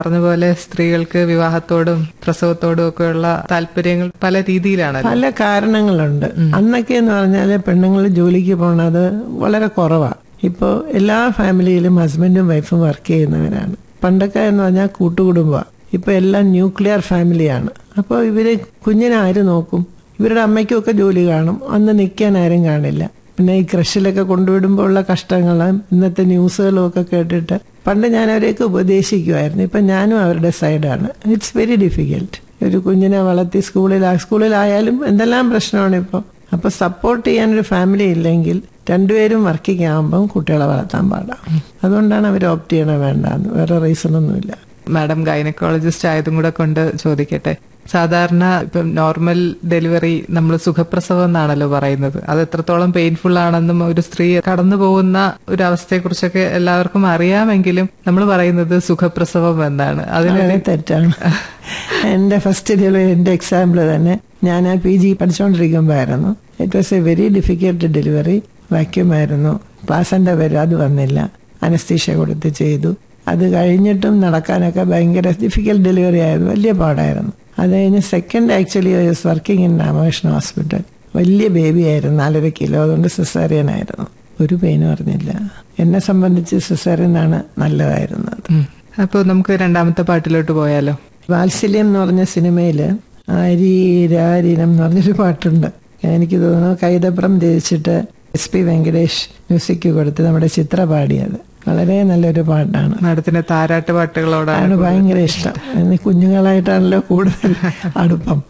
പറഞ്ഞ സ്ത്രീകൾക്ക് വിവാഹത്തോടും പ്രസവത്തോടും ഒക്കെയുള്ള താല്പര്യങ്ങൾ പല രീതിയിലാണ് പല കാരണങ്ങളുണ്ട് അന്നൊക്കെ എന്ന് പറഞ്ഞാല് പെണ്ണുങ്ങൾ ജോലിക്ക് പോണത് വളരെ കുറവാ ഇപ്പോ എല്ലാ ഫാമിലിയിലും ഹസ്ബൻഡും വൈഫും വർക്ക് ചെയ്യുന്നവരാണ് പണ്ടൊക്കെ എന്ന് പറഞ്ഞാൽ കൂട്ടുകുടുംബ ഇപ്പൊ എല്ലാം ന്യൂക്ലിയർ ഫാമിലിയാണ് അപ്പോൾ ഇവര് കുഞ്ഞിനെ ആര് നോക്കും ഇവരുടെ അമ്മയ്ക്കൊക്കെ ജോലി കാണും അന്ന് നിൽക്കാൻ ആരും കാണില്ല പിന്നെ ഈ കൃഷിയിലൊക്കെ കൊണ്ടുവിടുമ്പോൾ ഉള്ള കഷ്ടങ്ങളും ഇന്നത്തെ ന്യൂസുകളും ഒക്കെ കേട്ടിട്ട് പണ്ട് ഞാൻ അവരെയൊക്കെ ഉപദേശിക്കുമായിരുന്നു ഇപ്പൊ ഞാനും അവരുടെ സൈഡാണ് ഇറ്റ്സ് വെരി ഡിഫിക്കൽട്ട് ഒരു കുഞ്ഞിനെ വളർത്തി സ്കൂളിൽ സ്കൂളിലായാലും എന്തെല്ലാം പ്രശ്നമാണ് ഇപ്പോൾ അപ്പൊ സപ്പോർട്ട് ചെയ്യാൻ ഒരു ഫാമിലി ഇല്ലെങ്കിൽ രണ്ടുപേരും വർക്കിംഗ് ആകുമ്പം കുട്ടികളെ വളർത്താൻ പാടാം അതുകൊണ്ടാണ് അവർ ഓപ്റ്റ് ചെയ്യണ വേണ്ടെന്ന് വേറെ റീസൺ ഒന്നുമില്ല മാഡം ഗൈനക്കോളജിസ്റ്റ് ആയതും കൂടെ കൊണ്ട് ചോദിക്കട്ടെ സാധാരണ ഇപ്പം നോർമൽ ഡെലിവറി നമ്മൾ സുഖപ്രസവം എന്നാണല്ലോ പറയുന്നത് അത് എത്രത്തോളം പെയിൻഫുൾ ആണെന്നും ഒരു സ്ത്രീ കടന്നു പോകുന്ന ഒരു അവസ്ഥയെക്കുറിച്ചൊക്കെ എല്ലാവർക്കും അറിയാമെങ്കിലും നമ്മൾ പറയുന്നത് സുഖപ്രസവം എന്നാണ് അതിന് വളരെ തെറ്റാണ് എന്റെ ഫസ്റ്റ് ഡെലിവറി എന്റെ എക്സാമ്പിൾ തന്നെ ഞാൻ പി ജി പഠിച്ചുകൊണ്ടിരിക്കുമ്പോഴായിരുന്നു it was a very difficult delivery vacuum ആയിരുന്നു പ്ലാസന്റെ പേര് അത് വന്നില്ല അനസ്തീഷ്യ കൊടുത്ത് ചെയ്തു അത് കഴിഞ്ഞിട്ടും നടക്കാനൊക്കെ ഭയങ്കര ഡിഫിക്കൽട്ട് ഡെലിവറി ആയിരുന്നു വലിയ പാടായിരുന്നു അത് കഴിഞ്ഞ് second actually was working in Ramakrishna hospital വലിയ ബേബി ആയിരുന്നു നാലര കിലോ അതുകൊണ്ട് സിസേറിയൻ ആയിരുന്നു ഒരു പെയിനും അറിഞ്ഞില്ല എന്നെ സംബന്ധിച്ച് സിസേറിയൻ ആണ് നല്ലതായിരുന്നത് അപ്പോൾ നമുക്ക് രണ്ടാമത്തെ പാട്ടിലോട്ട് പോയാലോ വാത്സല്യം എന്ന് പറഞ്ഞ സിനിമയില് ആരീരാരിനം എന്ന് പറഞ്ഞൊരു പാട്ടുണ്ട് എനിക്ക് തോന്നുന്നു കൈതപ്രം രചിച്ചിട്ട് എസ് പി വെങ്കടേഷ് മ്യൂസിക് കൊടുത്ത് നമ്മുടെ ചിത്ര പാടിയത് വളരെ നല്ലൊരു പാട്ടാണ് മാഡത്തിന്റെ താരാട്ട് പാട്ടുകളോടാണ് ആണ് ഭയങ്കര ഇഷ്ടം ഇന്ന് കുഞ്ഞുങ്ങളായിട്ടാണല്ലോ കൂടുതൽ അടുപ്പം